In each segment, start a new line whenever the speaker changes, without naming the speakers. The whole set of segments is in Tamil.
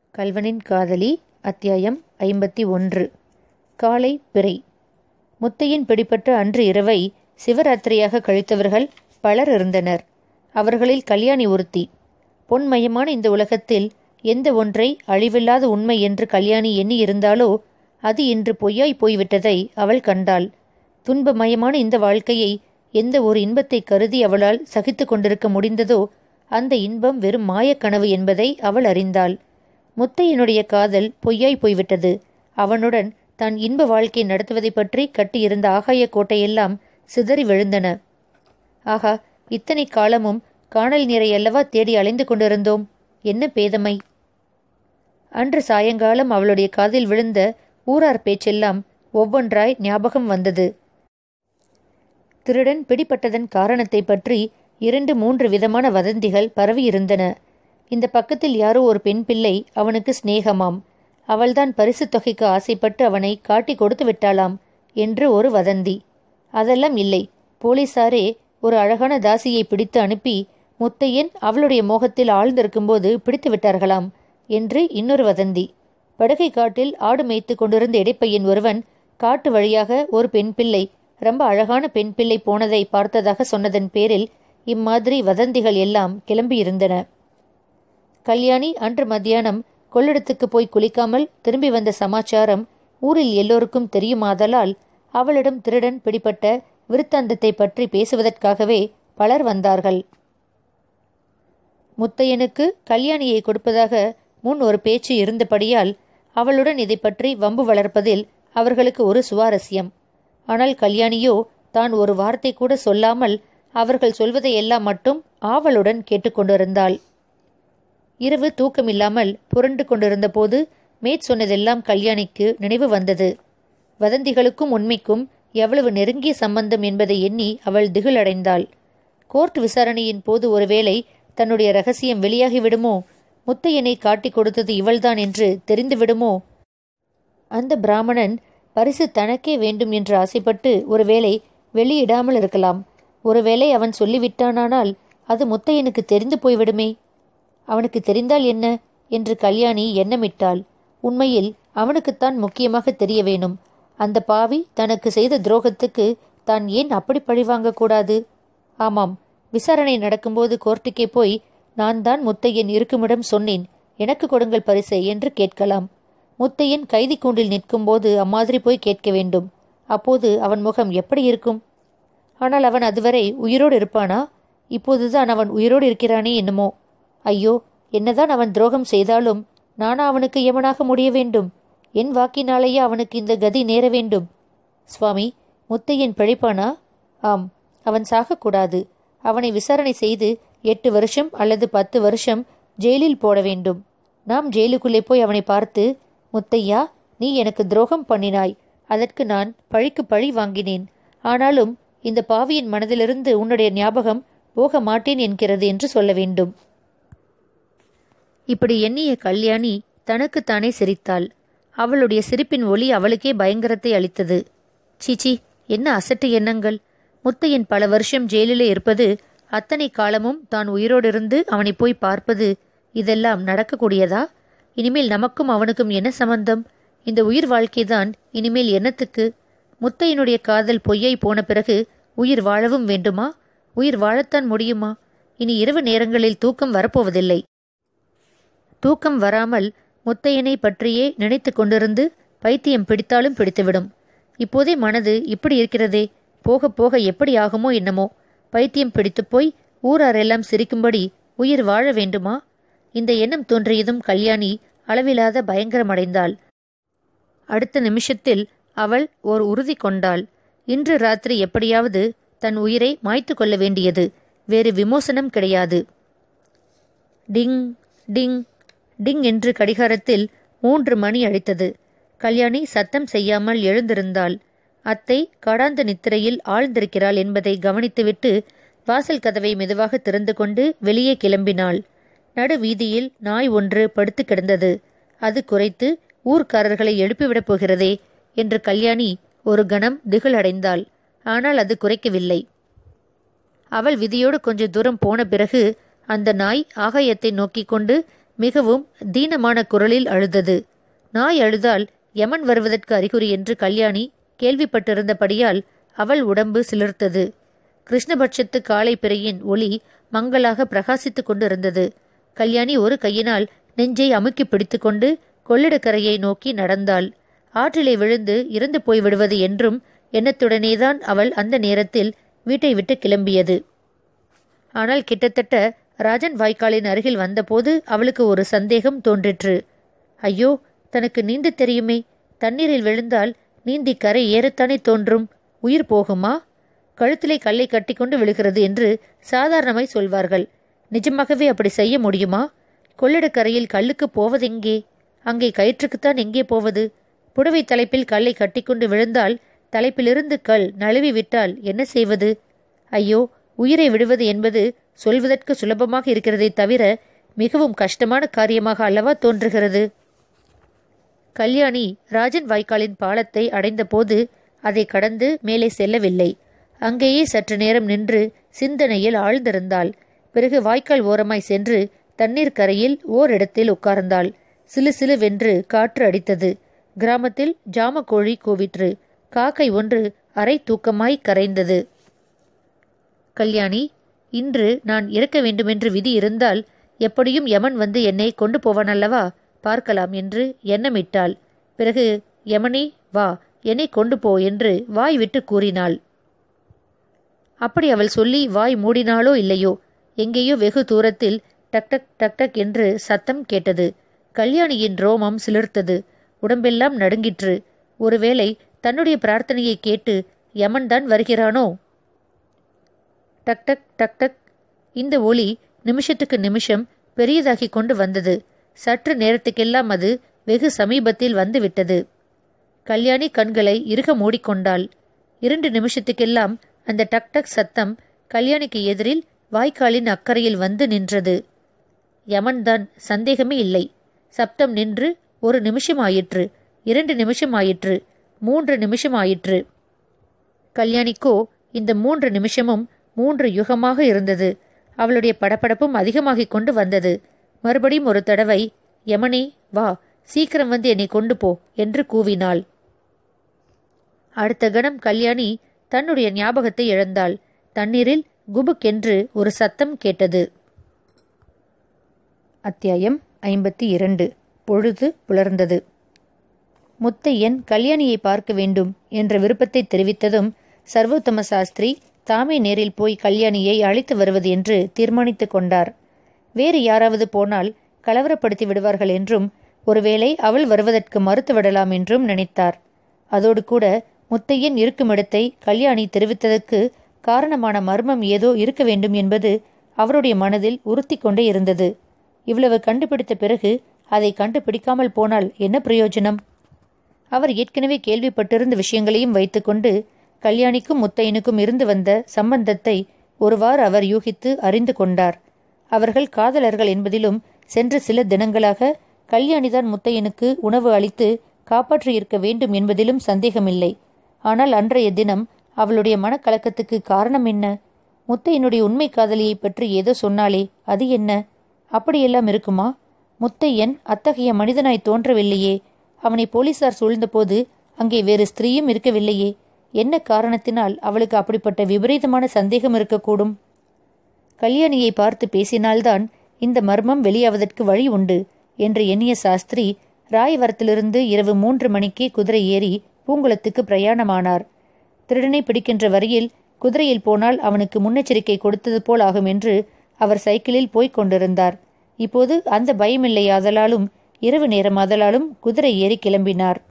கல்வனின் காதலி அத்தியாயம் ஐம்பத்தி ஒன்று காலை பிறை முத்தையின் பிடிப்பட்ட அன்று இரவை சிவராத்திரியாக கழித்தவர்கள் பலர் இருந்தனர் அவர்களில் கல்யாணி ஒருத்தி பொன்மயமான இந்த உலகத்தில் எந்த ஒன்றை அழிவில்லாத உண்மை என்று கல்யாணி எண்ணி இருந்தாலோ அது இன்று பொய்யாய் போய்விட்டதை அவள் கண்டாள் துன்பமயமான இந்த வாழ்க்கையை எந்த ஒரு இன்பத்தை கருதி அவளால் சகித்து கொண்டிருக்க முடிந்ததோ அந்த இன்பம் வெறும் மாயக்கனவு என்பதை அவள் அறிந்தாள் முத்தையனுடைய காதல் பொய்யாய் போய்விட்டது அவனுடன் தான் இன்ப வாழ்க்கை நடத்துவதை பற்றி கட்டியிருந்த ஆகாய கோட்டையெல்லாம் சிதறி விழுந்தன ஆகா இத்தனை காலமும் காணல் நீரை அல்லவா தேடி அலைந்து கொண்டிருந்தோம் என்ன பேதமை அன்று சாயங்காலம் அவளுடைய காதில் விழுந்த ஊரார் பேச்செல்லாம் ஒவ்வொன்றாய் ஞாபகம் வந்தது திருடன் பிடிப்பட்டதன் காரணத்தை பற்றி இரண்டு மூன்று விதமான வதந்திகள் பரவியிருந்தன இந்த பக்கத்தில் யாரோ ஒரு பெண் பிள்ளை அவனுக்கு சிநேகமாம் அவள்தான் பரிசு தொகைக்கு ஆசைப்பட்டு அவனை காட்டி கொடுத்து விட்டாளாம் என்று ஒரு வதந்தி அதெல்லாம் இல்லை போலீசாரே ஒரு அழகான தாசியை பிடித்து அனுப்பி முத்தையன் அவளுடைய மோகத்தில் ஆழ்ந்திருக்கும்போது பிடித்து விட்டார்களாம் என்று இன்னொரு வதந்தி படுகை காட்டில் ஆடு மேய்த்து கொண்டிருந்த இடைப்பையன் ஒருவன் காட்டு வழியாக ஒரு பெண் பிள்ளை ரொம்ப அழகான பெண் பிள்ளை போனதை பார்த்ததாக சொன்னதன் பேரில் இம்மாதிரி வதந்திகள் எல்லாம் கிளம்பியிருந்தன கல்யாணி அன்று மத்தியானம் கொள்ளிடத்துக்கு போய் குளிக்காமல் திரும்பி வந்த சமாச்சாரம் ஊரில் எல்லோருக்கும் தெரியுமாதலால் அவளிடம் திருடன் பிடிப்பட்ட விருத்தாந்தத்தை பற்றி பேசுவதற்காகவே பலர் வந்தார்கள் முத்தையனுக்கு கல்யாணியை கொடுப்பதாக முன் ஒரு பேச்சு இருந்தபடியால் அவளுடன் இதை பற்றி வம்பு வளர்ப்பதில் அவர்களுக்கு ஒரு சுவாரஸ்யம் ஆனால் கல்யாணியோ தான் ஒரு வார்த்தை கூட சொல்லாமல் அவர்கள் சொல்வதையெல்லாம் மட்டும் ஆவலுடன் கேட்டுக்கொண்டிருந்தாள் இரவு தூக்கமில்லாமல் புரண்டு கொண்டிருந்த போது மேற் சொன்னதெல்லாம் கல்யாணிக்கு நினைவு வந்தது வதந்திகளுக்கும் உண்மைக்கும் எவ்வளவு நெருங்கிய சம்பந்தம் என்பதை எண்ணி அவள் திகிலடைந்தாள் கோர்ட் விசாரணையின் போது ஒருவேளை தன்னுடைய ரகசியம் வெளியாகிவிடுமோ முத்தையனை காட்டிக் கொடுத்தது இவள்தான் என்று தெரிந்துவிடுமோ அந்த பிராமணன் பரிசு தனக்கே வேண்டும் என்று ஆசைப்பட்டு ஒருவேளை வெளியிடாமல் இருக்கலாம் ஒருவேளை அவன் சொல்லிவிட்டானானால் அது முத்தையனுக்கு தெரிந்து போய்விடுமே அவனுக்கு தெரிந்தால் என்ன என்று கல்யாணி எண்ணமிட்டாள் உண்மையில் அவனுக்குத்தான் முக்கியமாக தெரிய வேணும் அந்த பாவி தனக்கு செய்த துரோகத்துக்கு தான் ஏன் அப்படி பழிவாங்கக்கூடாது ஆமாம் விசாரணை நடக்கும்போது கோர்ட்டுக்கே போய் நான் தான் முத்தையன் இருக்குமிடம் சொன்னேன் எனக்கு கொடுங்கள் பரிசை என்று கேட்கலாம் முத்தையன் கைதி கூண்டில் நிற்கும்போது அம்மாதிரி போய் கேட்க வேண்டும் அப்போது அவன் முகம் எப்படி இருக்கும் ஆனால் அவன் அதுவரை உயிரோடு இருப்பானா இப்போதுதான் அவன் உயிரோடு இருக்கிறானே என்னமோ ஐயோ என்னதான் அவன் துரோகம் செய்தாலும் நானா அவனுக்கு எவனாக முடிய வேண்டும் என் வாக்கினாலேயே அவனுக்கு இந்த கதி நேர வேண்டும் சுவாமி முத்தையன் பிழைப்பானா ஆம் அவன் சாகக்கூடாது அவனை விசாரணை செய்து எட்டு வருஷம் அல்லது பத்து வருஷம் ஜெயிலில் போட வேண்டும் நாம் ஜெயிலுக்குள்ளே போய் அவனை பார்த்து முத்தையா நீ எனக்கு துரோகம் பண்ணினாய் அதற்கு நான் பழிக்கு பழி வாங்கினேன் ஆனாலும் இந்த பாவியின் மனதிலிருந்து உன்னுடைய ஞாபகம் போக மாட்டேன் என்கிறது என்று சொல்ல வேண்டும் இப்படி எண்ணிய கல்யாணி தனக்குத்தானே சிரித்தாள் அவளுடைய சிரிப்பின் ஒளி அவளுக்கே பயங்கரத்தை அளித்தது சீச்சி என்ன அசட்டு எண்ணங்கள் முத்தையன் பல வருஷம் ஜெயிலிலே இருப்பது அத்தனை காலமும் தான் உயிரோடிருந்து அவனை போய் பார்ப்பது இதெல்லாம் நடக்கக்கூடியதா இனிமேல் நமக்கும் அவனுக்கும் என்ன சம்பந்தம் இந்த உயிர் வாழ்க்கைதான் இனிமேல் என்னத்துக்கு முத்தையனுடைய காதல் பொய்யை போன பிறகு உயிர் வாழவும் வேண்டுமா உயிர் வாழத்தான் முடியுமா இனி இரவு நேரங்களில் தூக்கம் வரப்போவதில்லை தூக்கம் வராமல் முத்தையனை பற்றியே நினைத்து கொண்டிருந்து பைத்தியம் பிடித்தாலும் பிடித்துவிடும் இப்போதே மனது இப்படி இருக்கிறதே போக போக எப்படி ஆகுமோ என்னமோ பைத்தியம் பிடித்து போய் ஊராரெல்லாம் சிரிக்கும்படி உயிர் வாழ வேண்டுமா இந்த எண்ணம் தோன்றியதும் கல்யாணி அளவிலாத பயங்கரமடைந்தாள் அடுத்த நிமிஷத்தில் அவள் ஓர் உறுதி கொண்டாள் இன்று ராத்திரி எப்படியாவது தன் உயிரை மாய்த்து கொள்ள வேண்டியது வேறு விமோசனம் கிடையாது டிங் டிங் டிங் என்று கடிகாரத்தில் மூன்று மணி அடித்தது கல்யாணி சத்தம் செய்யாமல் எழுந்திருந்தாள் அத்தை காடாந்த நித்திரையில் ஆழ்ந்திருக்கிறாள் என்பதை கவனித்துவிட்டு வாசல் கதவை மெதுவாக திறந்து கொண்டு வெளியே கிளம்பினாள் நடு வீதியில் நாய் ஒன்று படுத்து கிடந்தது அது குறைத்து ஊர்க்காரர்களை எழுப்பிவிடப் போகிறதே என்று கல்யாணி ஒரு கணம் திகிலடைந்தாள் ஆனால் அது குறைக்கவில்லை அவள் விதியோடு கொஞ்ச தூரம் போன பிறகு அந்த நாய் ஆகாயத்தை நோக்கிக் கொண்டு மிகவும் தீனமான குரலில் அழுதது நாய் அழுதால் யமன் வருவதற்கு அறிகுறி என்று கல்யாணி கேள்விப்பட்டிருந்தபடியால் அவள் உடம்பு சிலிர்த்தது கிருஷ்ணபட்சத்து காளை பிறையின் ஒளி மங்களாக பிரகாசித்துக் கொண்டிருந்தது கல்யாணி ஒரு கையினால் நெஞ்சை அமுக்கி பிடித்துக்கொண்டு கொள்ளிடக்கரையை நோக்கி நடந்தாள் ஆற்றிலே விழுந்து இறந்து போய்விடுவது என்றும் எண்ணத்துடனேதான் அவள் அந்த நேரத்தில் வீட்டை விட்டு கிளம்பியது ஆனால் கிட்டத்தட்ட ராஜன் வாய்க்காலின் அருகில் வந்தபோது அவளுக்கு ஒரு சந்தேகம் தோன்றிற்று ஐயோ தனக்கு நீந்த தெரியுமே தண்ணீரில் விழுந்தால் நீந்தி கரை ஏறத்தானே தோன்றும் உயிர் போகுமா கழுத்திலே கல்லை கட்டிக்கொண்டு விழுகிறது என்று சாதாரணமாய் சொல்வார்கள் நிஜமாகவே அப்படி செய்ய முடியுமா கொள்ளிடக்கரையில் கல்லுக்கு போவதெங்கே அங்கே கயிற்றுக்குத்தான் எங்கே போவது புடவை தலைப்பில் கல்லை கட்டிக்கொண்டு விழுந்தால் தலைப்பிலிருந்து கல் நழுவி விட்டால் என்ன செய்வது ஐயோ உயிரை விடுவது என்பது சொல்வதற்கு சுலபமாக இருக்கிறதே தவிர மிகவும் கஷ்டமான காரியமாக அல்லவா தோன்றுகிறது கல்யாணி ராஜன் வாய்க்காலின் பாலத்தை அடைந்தபோது அதை கடந்து மேலே செல்லவில்லை அங்கேயே சற்று நேரம் நின்று சிந்தனையில் ஆழ்ந்திருந்தாள் பிறகு வாய்க்கால் ஓரமாய் சென்று தண்ணீர் கரையில் ஓரிடத்தில் உட்கார்ந்தாள் சிலு சிலுவென்று காற்று அடித்தது கிராமத்தில் ஜாமக்கோழி கூவிற்று காக்கை ஒன்று அரை தூக்கமாய் கரைந்தது கல்யாணி இன்று நான் இறக்க வேண்டுமென்று விதி இருந்தால் எப்படியும் யமன் வந்து என்னை கொண்டு போவான் அல்லவா பார்க்கலாம் என்று எண்ணமிட்டாள் பிறகு யமனே வா என்னை கொண்டு போ என்று வாய் விட்டு கூறினாள் அப்படி அவள் சொல்லி வாய் மூடினாளோ இல்லையோ எங்கேயோ வெகு தூரத்தில் டக் டக் டக் டக் என்று சத்தம் கேட்டது கல்யாணியின் ரோமம் சிலிர்த்தது உடம்பெல்லாம் நடுங்கிற்று ஒருவேளை தன்னுடைய பிரார்த்தனையை கேட்டு யமன்தான் வருகிறானோ டக் டக் டக் டக் இந்த ஒளி நிமிஷத்துக்கு நிமிஷம் பெரியதாகி கொண்டு வந்தது சற்று நேரத்துக்கெல்லாம் அது வெகு சமீபத்தில் வந்து விட்டது கல்யாணி கண்களை இறுக மூடிக்கொண்டாள் இரண்டு நிமிஷத்துக்கெல்லாம் அந்த டக் டக் சத்தம் கல்யாணிக்கு எதிரில் வாய்க்காலின் அக்கறையில் வந்து நின்றது யமன்தான் சந்தேகமே இல்லை சப்தம் நின்று ஒரு நிமிஷம் ஆயிற்று இரண்டு நிமிஷம் ஆயிற்று மூன்று நிமிஷம் ஆயிற்று கல்யாணிக்கோ இந்த மூன்று நிமிஷமும் மூன்று யுகமாக இருந்தது அவளுடைய படபடப்பும் அதிகமாகிக் கொண்டு வந்தது மறுபடியும் ஒரு தடவை யமனே வா சீக்கிரம் வந்து என்னை கொண்டு போ என்று கூவினாள் அடுத்த கணம் கல்யாணி தன்னுடைய ஞாபகத்தை இழந்தாள் தண்ணீரில் குபுக்கென்று ஒரு சத்தம் கேட்டது அத்தியாயம் ஐம்பத்தி இரண்டு பொழுது புலர்ந்தது முத்தையன் கல்யாணியை பார்க்க வேண்டும் என்ற விருப்பத்தை தெரிவித்ததும் சர்வோத்தம சாஸ்திரி தாமே நேரில் போய் கல்யாணியை அழைத்து வருவது என்று தீர்மானித்து கொண்டார் வேறு யாராவது போனால் கலவரப்படுத்தி விடுவார்கள் என்றும் ஒருவேளை அவள் வருவதற்கு மறுத்து விடலாம் என்றும் நினைத்தார் அதோடு கூட முத்தையன் இருக்கும் இடத்தை கல்யாணி தெரிவித்ததற்கு காரணமான மர்மம் ஏதோ இருக்க வேண்டும் என்பது அவருடைய மனதில் உறுத்தி கொண்டே இருந்தது இவ்வளவு கண்டுபிடித்த பிறகு அதை கண்டுபிடிக்காமல் போனால் என்ன பிரயோஜனம் அவர் ஏற்கனவே கேள்விப்பட்டிருந்த விஷயங்களையும் வைத்துக்கொண்டு கல்யாணிக்கும் முத்தையனுக்கும் இருந்து வந்த சம்பந்தத்தை ஒருவாறு அவர் யூகித்து அறிந்து கொண்டார் அவர்கள் காதலர்கள் என்பதிலும் சென்ற சில தினங்களாக கல்யாணிதான் முத்தையனுக்கு உணவு அளித்து காப்பாற்றியிருக்க வேண்டும் என்பதிலும் சந்தேகமில்லை ஆனால் அன்றைய தினம் அவளுடைய மனக்கலக்கத்துக்கு காரணம் என்ன முத்தையனுடைய உண்மை காதலியை பற்றி ஏதோ சொன்னாலே அது என்ன அப்படியெல்லாம் இருக்குமா முத்தையன் அத்தகைய மனிதனாய் தோன்றவில்லையே அவனை போலீசார் சூழ்ந்தபோது அங்கே வேறு ஸ்திரீயும் இருக்கவில்லையே என்ன காரணத்தினால் அவளுக்கு அப்படிப்பட்ட விபரீதமான சந்தேகம் இருக்கக்கூடும் கல்யாணியை பார்த்து பேசினால்தான் இந்த மர்மம் வெளியாவதற்கு வழி உண்டு என்று எண்ணிய சாஸ்திரி ராயவரத்திலிருந்து இரவு மூன்று மணிக்கே குதிரை ஏறி பூங்குளத்துக்கு பிரயாணமானார் திருடனை பிடிக்கின்ற வரையில் குதிரையில் போனால் அவனுக்கு முன்னெச்சரிக்கை கொடுத்தது போல் ஆகும் என்று அவர் சைக்கிளில் போய்க் கொண்டிருந்தார் இப்போது அந்த பயமில்லையாதலாலும் இரவு நேரமாதலாலும் குதிரை ஏறி கிளம்பினார்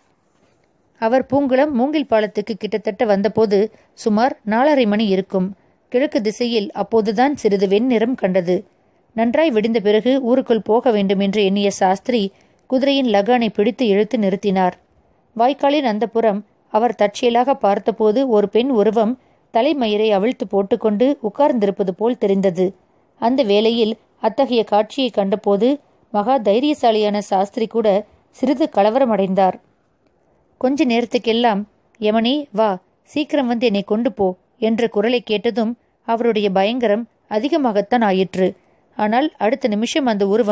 அவர் பூங்குளம் மூங்கில் பாலத்துக்கு கிட்டத்தட்ட வந்தபோது சுமார் நாலரை மணி இருக்கும் கிழக்கு திசையில் அப்போதுதான் சிறிது வெண்ணிறம் கண்டது நன்றாய் விடிந்த பிறகு ஊருக்குள் போக வேண்டும் என்று எண்ணிய சாஸ்திரி குதிரையின் லகானை பிடித்து இழுத்து நிறுத்தினார் வாய்க்காலின் அந்த புறம் அவர் தற்செயலாக பார்த்தபோது ஒரு பெண் உருவம் தலைமயிரை அவிழ்த்து போட்டுக்கொண்டு உட்கார்ந்திருப்பது போல் தெரிந்தது அந்த வேளையில் அத்தகைய காட்சியை கண்டபோது மகா தைரியசாலியான சாஸ்திரி கூட சிறிது கலவரமடைந்தார் கொஞ்ச நேரத்துக்கெல்லாம் யமனே வா சீக்கிரம் வந்து என்னை கொண்டு போ என்ற குரலை கேட்டதும் அவருடைய பயங்கரம் அதிகமாகத்தான் ஆயிற்று ஆனால் அடுத்த நிமிஷம் அந்த உருவம்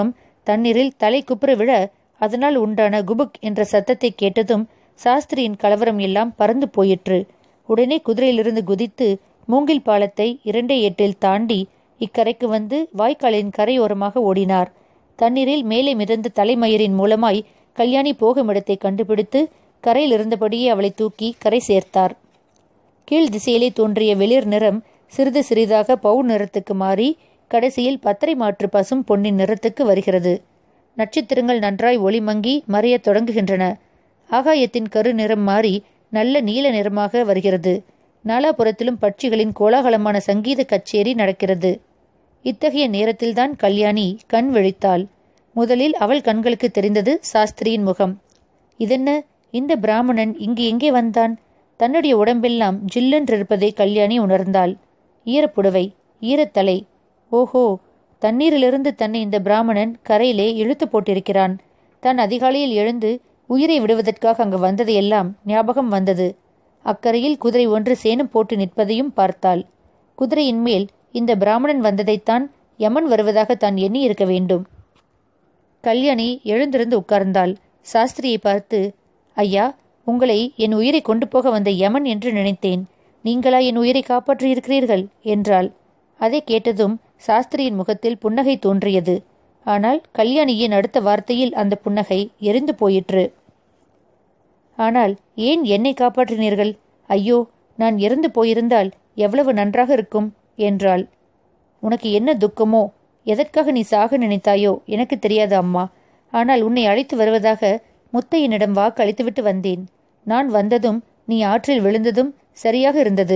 தண்ணீரில் தலை குப்புற விழ அதனால் உண்டான குபுக் என்ற சத்தத்தை கேட்டதும் சாஸ்திரியின் கலவரம் எல்லாம் பறந்து போயிற்று உடனே குதிரையிலிருந்து குதித்து மூங்கில் பாலத்தை இரண்டே எட்டில் தாண்டி இக்கரைக்கு வந்து வாய்க்காலின் கரையோரமாக ஓடினார் தண்ணீரில் மேலே மிதந்த தலைமயிரின் மூலமாய் கல்யாணி போகும் இடத்தை கண்டுபிடித்து கரையில் இருந்தபடியே அவளை தூக்கி கரை சேர்த்தார் கீழ் திசையிலே தோன்றிய வெளிர் நிறம் சிறிது சிறிதாக பவுன் நிறத்துக்கு மாறி கடைசியில் பத்தரை மாற்று பசும் பொன்னின் நிறத்துக்கு வருகிறது நட்சத்திரங்கள் நன்றாய் ஒளிமங்கி மறையத் தொடங்குகின்றன ஆகாயத்தின் கரு நிறம் மாறி நல்ல நீல நிறமாக வருகிறது நாலாபுரத்திலும் பட்சிகளின் கோலாகலமான சங்கீத கச்சேரி நடக்கிறது இத்தகைய நேரத்தில்தான் கல்யாணி கண் விழித்தாள் முதலில் அவள் கண்களுக்கு தெரிந்தது சாஸ்திரியின் முகம் இதென்ன இந்த பிராமணன் இங்கு எங்கே வந்தான் தன்னுடைய உடம்பெல்லாம் ஜில்லென்றிருப்பதை கல்யாணி உணர்ந்தாள் ஈரப்புடவை ஈரத்தலை ஓஹோ தண்ணீரிலிருந்து தன்னை இந்த பிராமணன் கரையிலே இழுத்து போட்டிருக்கிறான் தான் அதிகாலையில் எழுந்து உயிரை விடுவதற்காக அங்கு வந்ததையெல்லாம் ஞாபகம் வந்தது அக்கரையில் குதிரை ஒன்று சேனம் போட்டு நிற்பதையும் பார்த்தாள் குதிரையின் மேல் இந்த பிராமணன் வந்ததைத்தான் யமன் வருவதாக தான் எண்ணி இருக்க வேண்டும் கல்யாணி எழுந்திருந்து உட்கார்ந்தாள் சாஸ்திரியை பார்த்து ஐயா உங்களை என் உயிரை கொண்டு போக வந்த யமன் என்று நினைத்தேன் நீங்களா என் உயிரை காப்பாற்றியிருக்கிறீர்கள் என்றாள் அதை கேட்டதும் சாஸ்திரியின் முகத்தில் புன்னகை தோன்றியது ஆனால் கல்யாணியின் அடுத்த வார்த்தையில் அந்த புன்னகை எரிந்து போயிற்று ஆனால் ஏன் என்னை காப்பாற்றினீர்கள் ஐயோ நான் இறந்து போயிருந்தால் எவ்வளவு நன்றாக இருக்கும் என்றாள் உனக்கு என்ன துக்கமோ எதற்காக நீ சாக நினைத்தாயோ எனக்கு தெரியாது அம்மா ஆனால் உன்னை அழைத்து வருவதாக முத்தையனிடம் வாக்கு அளித்துவிட்டு வந்தேன் நான் வந்ததும் நீ ஆற்றில் விழுந்ததும் சரியாக இருந்தது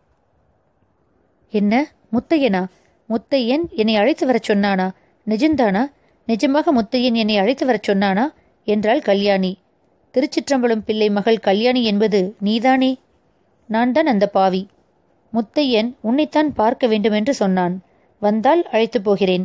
என்ன முத்தையனா முத்தையன் என்னை அழைத்து வரச் சொன்னானா நிஜந்தானா நிஜமாக முத்தையன் என்னை அழைத்து வரச் சொன்னானா என்றாள் கல்யாணி திருச்சிற்றம்பலம் பிள்ளை மகள் கல்யாணி என்பது நீதானே நான் தான் அந்த பாவி முத்தையன் உன்னைத்தான் பார்க்க வேண்டுமென்று சொன்னான் வந்தால் அழைத்து போகிறேன்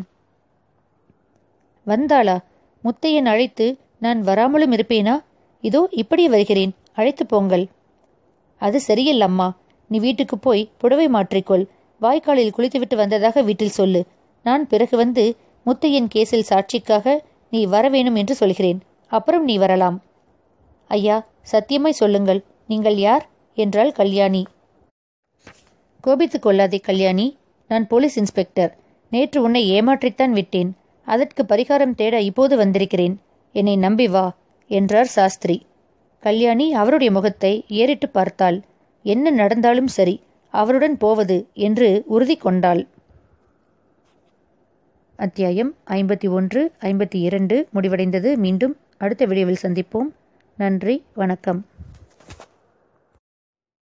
வந்தாளா முத்தையன் அழைத்து நான் வராமலும் இருப்பேனா இதோ இப்படி வருகிறேன் அழைத்து போங்கள் அது சரியல்லம்மா நீ வீட்டுக்கு போய் புடவை மாற்றிக்கொள் வாய்க்காலில் குளித்துவிட்டு வந்ததாக வீட்டில் சொல்லு நான் பிறகு வந்து முத்தையன் கேஸில் சாட்சிக்காக நீ வர வேணும் என்று சொல்கிறேன் அப்புறம் நீ வரலாம் ஐயா சத்தியமாய் சொல்லுங்கள் நீங்கள் யார் என்றாள் கல்யாணி கோபித்துக் கொள்ளாதே கல்யாணி நான் போலீஸ் இன்ஸ்பெக்டர் நேற்று உன்னை ஏமாற்றித்தான் விட்டேன் அதற்கு பரிகாரம் தேட இப்போது வந்திருக்கிறேன் என்னை நம்பி வா என்றார் சாஸ்திரி கல்யாணி அவருடைய முகத்தை ஏறிட்டு பார்த்தாள் என்ன நடந்தாலும் சரி அவருடன் போவது என்று உறுதி கொண்டாள் அத்தியாயம் ஐம்பத்தி ஒன்று ஐம்பத்தி இரண்டு முடிவடைந்தது மீண்டும் அடுத்த வீடியோவில் சந்திப்போம் நன்றி வணக்கம்